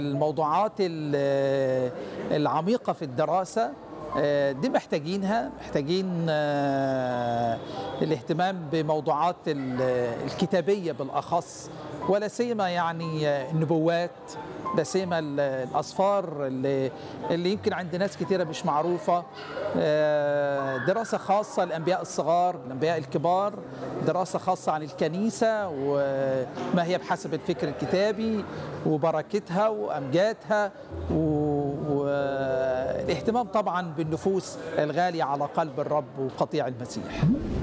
الموضوعات ال- العميقة في الدراسة آه، دي محتاجينها محتاجين آه، الاهتمام بموضوعات ال- الكتابية بالأخص ولا سيما يعني آه، النبوات لا سيما ال- الأسفار اللي, اللي يمكن عند ناس كتيرة مش معروفة آه، دراسة خاصة الأنبياء الصغار الأنبياء الكبار دراسة خاصة عن الكنيسة وما هي بحسب الفكر الكتابي وبركتها وأمجادها و- والاهتمام طبعا بالنفوس الغالية على قلب الرب وقطيع المسيح